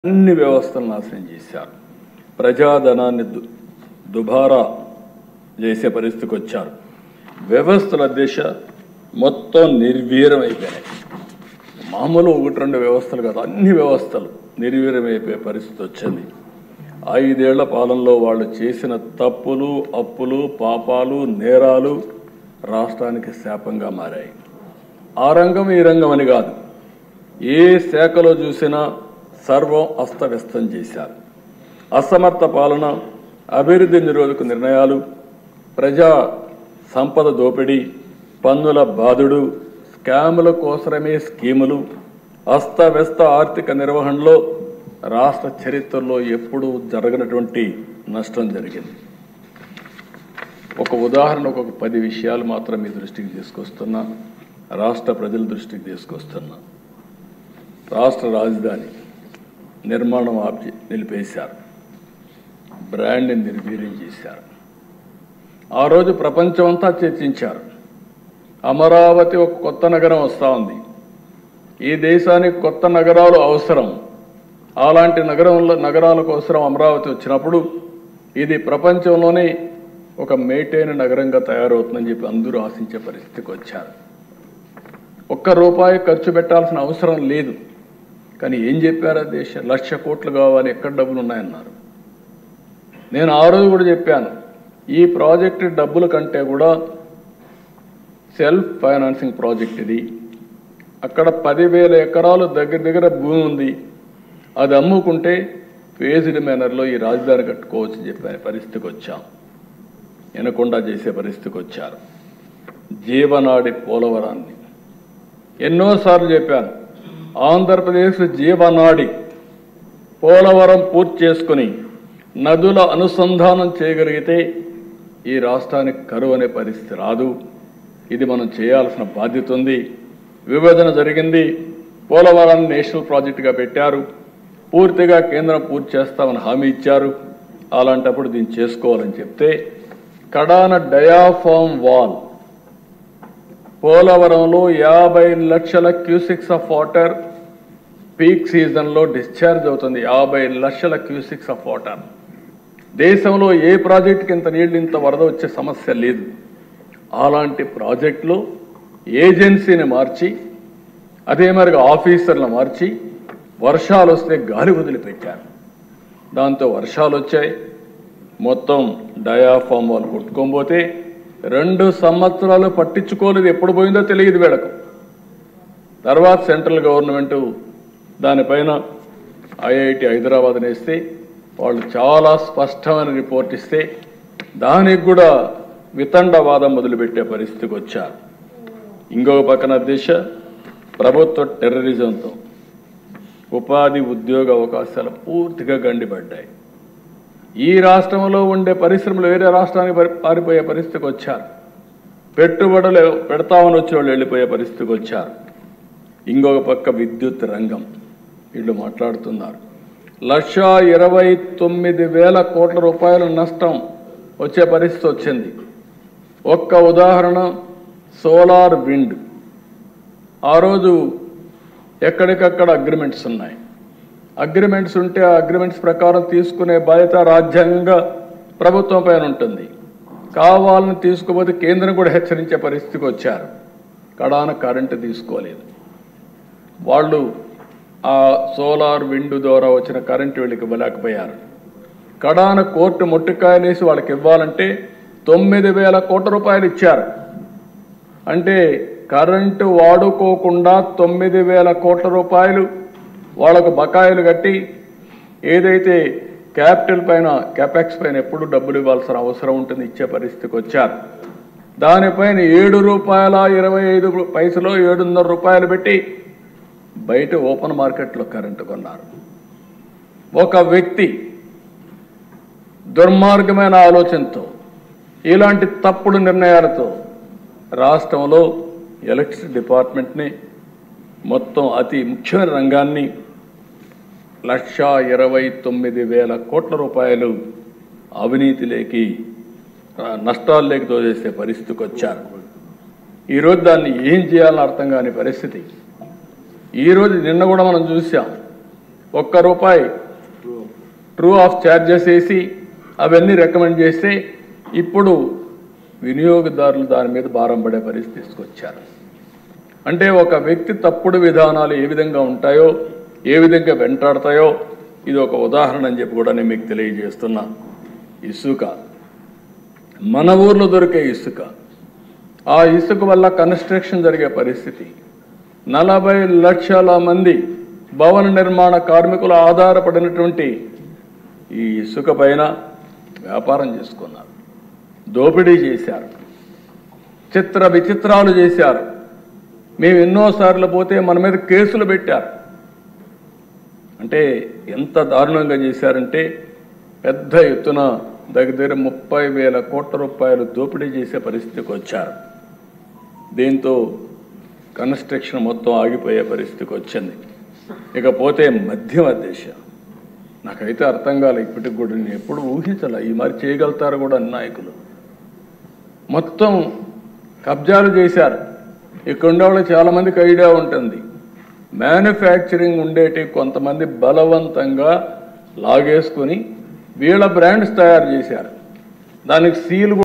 అన్ని వ్యవస్థలు నాశనం చేశారు ప్రజాధనాన్ని దు దుబారా చేసే పరిస్థితికి వచ్చారు వ్యవస్థల దిశ మొత్తం నిర్వీర్యం అయిపోయినాయి మామూలు ఒకటి రెండు వ్యవస్థలు కాదు అన్ని వ్యవస్థలు నిర్వీర్యమైపోయే పరిస్థితి వచ్చింది ఐదేళ్ల పాలనలో వాళ్ళు చేసిన తప్పులు అప్పులు పాపాలు నేరాలు రాష్ట్రానికి శాపంగా మారాయి ఆ రంగం ఈ రంగం అని కాదు ఏ శాఖలో చూసినా సర్వం అస్తవ్యస్తం చేశారు అసమర్థ పాలన అభివృద్ధి నిరోధక నిర్ణయాలు ప్రజా సంపద దోపిడీ పన్నుల బాధుడు స్కాముల కోసరమే స్కీములు అస్తవ్యస్త ఆర్థిక నిర్వహణలో రాష్ట్ర చరిత్రలో ఎప్పుడూ జరగనటువంటి నష్టం జరిగింది ఒక ఉదాహరణకు ఒక పది విషయాలు మాత్రం మీ దృష్టికి తీసుకొస్తున్నా రాష్ట్ర ప్రజల దృష్టికి తీసుకొస్తున్నా రాష్ట్ర రాజధాని నిర్మాణం ఆపి నిలిపేశారు బ్రాండ్ని నిర్వీర్యం చేశారు ఆ రోజు ప్రపంచమంతా చర్చించారు అమరావతి ఒక కొత్త నగరం వస్తూ ఉంది ఈ దేశానికి కొత్త నగరాలు అవసరం అలాంటి నగరంలో నగరాల కోసం అమరావతి వచ్చినప్పుడు ఇది ప్రపంచంలోనే ఒక మేటైన నగరంగా తయారవుతుందని చెప్పి అందరూ ఆశించే పరిస్థితికి వచ్చారు ఒక్క రూపాయి ఖర్చు పెట్టాల్సిన అవసరం లేదు కానీ ఏం చెప్పారు దేశ లక్ష కోట్లు కావాలి ఎక్కడ డబ్బులు ఉన్నాయన్నారు నేను ఆ రోజు కూడా చెప్పాను ఈ ప్రాజెక్టు డబ్బుల కంటే కూడా సెల్ఫ్ ఫైనాన్సింగ్ ప్రాజెక్ట్ ఇది అక్కడ పదివేల ఎకరాలు దగ్గర దగ్గర భూమి ఉంది అది అమ్ముకుంటే ఫేజ్డ్ మేనర్లో ఈ రాజధాని కట్టుకోవచ్చు చెప్పే పరిస్థితికి వచ్చాం వినకుండా చేసే పరిస్థితికి వచ్చారు జీవనాడి పోలవరాన్ని ఎన్నోసార్లు చెప్పాను ఆంధ్రప్రదేశ్ జీవనాడి పోలవరం పూర్తి చేసుకుని నదుల అనుసంధానం చేయగలిగితే ఈ రాష్ట్రానికి కరువు అనే పరిస్థితి రాదు ఇది మనం చేయాల్సిన బాధ్యత ఉంది విభజన జరిగింది పోలవరాన్ని నేషనల్ ప్రాజెక్టుగా పెట్టారు పూర్తిగా కేంద్రం పూర్తి చేస్తామని హామీ ఇచ్చారు అలాంటప్పుడు దీన్ని చేసుకోవాలని చెప్తే కడాన డయాఫామ్ వాల్ పోలవరంలో యాభై లక్షల క్యూసిక్స్ ఆఫ్ వాటర్ పీక్ సీజన్లో డిశ్చార్జ్ అవుతుంది యాభై లక్షల క్యూసిక్స్ ఆఫ్ వాటర్ దేశంలో ఏ ప్రాజెక్టుకి ఇంత నీళ్ళు ఇంత వరద వచ్చే సమస్య లేదు అలాంటి ప్రాజెక్టులో ఏజెన్సీని మార్చి అదే మరిగా ఆఫీసర్లను మార్చి వర్షాలు వస్తే గాలి వదిలిపెట్టారు దాంతో వర్షాలు వచ్చాయి మొత్తం డయాఫామ్ వాళ్ళు కొట్టుకోకపోతే రెండు సంవత్సరాలు పట్టించుకోలేదు ఎప్పుడు పోయిందో తెలియదు వీళ్ళకు తర్వాత సెంట్రల్ గవర్నమెంట్ దానిపైన ఐఐటి హైదరాబాద్ వేస్తే వాళ్ళు చాలా స్పష్టమైన రిపోర్ట్ ఇస్తే దానికి కూడా వితండవాదం మొదలుపెట్టే పరిస్థితికి వచ్చారు ఇంకొక పక్కన దిశ ప్రభుత్వ టెర్రరిజంతో ఉపాధి ఉద్యోగ అవకాశాలు పూర్తిగా గండిపడ్డాయి ఈ రాష్ట్రంలో ఉండే పరిశ్రమలు వేరే రాష్ట్రానికి పరి- పారిపోయే పరిస్థితికి వచ్చారు పెట్టుబడులు పెడతామని వచ్చే వాళ్ళు వెళ్ళిపోయే పరిస్థితికి వచ్చారు ఇంకొక పక్క విద్యుత్ రంగం వీళ్ళు మాట్లాడుతున్నారు లక్ష ఇరవై తొమ్మిది వేల కోట్ల రూపాయల నష్టం వచ్చే పరిస్థితి వచ్చింది ఒక్క ఉదాహరణ సోలార్ విండ్ ఆ రోజు ఎక్కడికక్కడ అగ్రిమెంట్స్ ఉన్నాయి అగ్రిమెంట్స్ ఉంటే ఆ అగ్రిమెంట్స్ ప్రకారం తీసుకునే బాధ్యత రాజ్యాంగంగా ప్రభుత్వం పైన ఉంటుంది కావాలని తీసుకుపోతే కేంద్రం కూడా హెచ్చరించే పరిస్థితికి వచ్చారు కడాన కరెంటు తీసుకోలేదు వాళ్ళు ఆ సోలార్ విండ్ ద్వారా వచ్చిన కరెంటు వీళ్ళకి ఇవ్వలేకపోయారు కడాన కోర్టు మొట్టికాయలేసి వాళ్ళకి ఇవ్వాలంటే తొమ్మిది వేల కోట్ల రూపాయలు ఇచ్చారు అంటే కరెంటు వాడుకోకుండా తొమ్మిది వేల కోట్ల రూపాయలు వాళ్ళకు బకాయిలు కట్టి ఏదైతే క్యాపిటల్ పైన క్యాపెక్స్ పైన ఎప్పుడు డబ్బులు ఇవ్వాల్సిన అవసరం ఉంటుంది ఇచ్చే పరిస్థితికి వచ్చారు దానిపైన ఏడు రూపాయల ఇరవై ఐదు పైసలు ఏడున్నర రూపాయలు పెట్టి బయట ఓపెన్ మార్కెట్లో కరెంటు కొన్నారు ఒక వ్యక్తి దుర్మార్గమైన ఆలోచనతో ఇలాంటి తప్పుడు నిర్ణయాలతో రాష్ట్రంలో ఎలక్ట్రిసిటీ డిపార్ట్మెంట్ని మొత్తం అతి ముఖ్యమైన రంగాన్ని లక్ష ఇరవై తొమ్మిది వేల కోట్ల రూపాయలు అవినీతిలోకి ఆ, నష్టాల్లోకి తోచేసే పరిస్థితికి వచ్చారు ఈరోజు దాన్ని ఏం చేయాలని అర్థం కాని పరిస్థితి ఈరోజు నిన్న కూడా మనం చూసాం ఒక్క రూపాయి ట్రూ ఆఫ్ ఛార్జెస్ వేసి అవన్నీ రికమెండ్ చేస్తే ఇప్పుడు వినియోగదారులు దాని మీద భారం పడే పరిస్థితి తీసుకొచ్చారు అంటే ఒక వ్యక్తి తప్పుడు విధానాలు ఏ విధంగా ఉంటాయో ఏ విధంగా వెంటాడతాయో ఇది ఒక ఉదాహరణ అని చెప్పి కూడా నేను మీకు తెలియజేస్తున్నా ఇసుక మన ఊర్లో దొరికే ఇసుక ఆ ఇసుక వల్ల కన్స్ట్రక్షన్ జరిగే పరిస్థితి నలభై లక్షల మంది భవన నిర్మాణ కార్మికులు ఆధారపడినటువంటి ఈ ఇసుక పైన వ్యాపారం చేసుకున్నారు దోపిడీ చేశారు చిత్ర విచిత్రాలు చేశారు మేము ఎన్నోసార్లు పోతే మన మీద కేసులు పెట్టారు అంటే ఎంత దారుణంగా చేశారంటే పెద్ద ఎత్తున దగ్గర దగ్గర ముప్పై వేల కోట్ల రూపాయలు దోపిడీ చేసే పరిస్థితికి వచ్చారు దీంతో కన్స్ట్రక్షన్ మొత్తం ఆగిపోయే పరిస్థితికి వచ్చింది ఇకపోతే మధ్యమ దేశ నాకైతే అర్థం కాలే ఇప్పటికి కూడా నేను ఎప్పుడు ఊహించాల ఈ మరి చేయగలుగుతారు కూడా అన్ని నాయకులు మొత్తం కబ్జాలు చేశారు ఇక్కడ ఉండే వాళ్ళకి చాలా మందికి ఐడియా ఉంటుంది మ్యానుఫ్యాక్చరింగ్ ఉండేటి కొంతమంది బలవంతంగా లాగేసుకుని వీళ్ళ బ్రాండ్స్ తయారు చేశారు దానికి సీల్